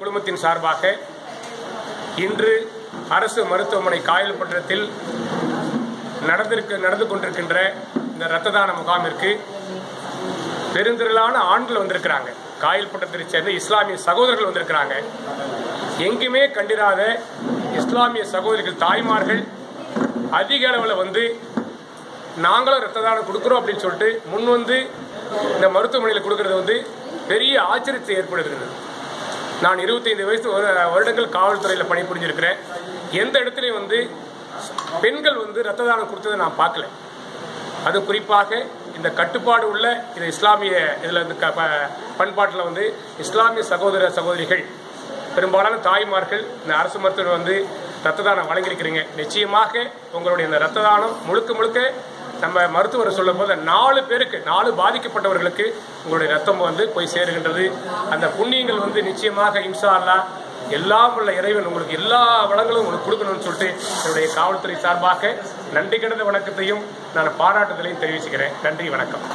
குழுமத்தின் சார்பாக இன்று அரசு மருத்துவமனை காயல்பட்டினத்தில் நடந்திருக்க நடந்து கொண்டிருக்கின்ற இந்த இரத்த தான முகாமிற்கு பெருந்திரளான ஆண்கள் வந்திருக்கிறாங்க காயல்பட்டத்தை சேர்ந்த இஸ்லாமிய சகோதரர்கள் வந்திருக்கிறாங்க எங்குமே கண்டிராத இஸ்லாமிய சகோதரிகள் தாய்மார்கள் அதிக அளவில் வந்து நாங்களும் ரத்த தானம் கொடுக்குறோம் அப்படின்னு சொல்லிட்டு முன் வந்து இந்த மருத்துவமனையில் கொடுக்கறது வந்து பெரிய ஆச்சரியத்தை ஏற்படுகிறது நான் 25 வயசு வரு- வருடங்கள் காவல்துறையில் பணிபுரிஞ்சிருக்கிறேன் எந்த இடத்துலையும் வந்து பெண்கள் வந்து ரத்த தானம் கொடுத்ததை நான் பார்க்கல அது குறிப்பாக இந்த கட்டுப்பாடு உள்ள இந்த இஸ்லாமிய இதில் இந்த க- ப- பண்பாட்டில் வந்து இஸ்லாமிய சகோதர சகோதரிகள் பெரும்பாலான தாய்மார்கள் இந்த அரசு மருத்துவர் வந்து ரத்த தானம் வழங்கியிருக்கிறீங்க நிச்சயமாக உங்களுடைய இந்த ரத்த தானம் முழுக்க முழுக்க நம்ம மருத்துவர் சொல்லும் போது நாலு பேருக்கு நாலு பாதிக்கப்பட்டவர்களுக்கு உங்களுடைய ரத்தம் வந்து போய் சேருகின்றது அந்த புண்ணியங்கள் வந்து நிச்சயமாக இன்ஷா அல்லாஹ் எல்லாம் உள்ள இறைவன் உங்களுக்கு எல்லா வளங்களும் உங்களுக்கு கொடுக்கணும்னு சொல்லிட்டு என்னுடைய காவல்துறை சார்பாக நன்றி கிடந்த வணக்கத்தையும் நான் பாராட்டுதலையும் தெரிவிச்சுக்கிறேன் நன்றி வணக்கம்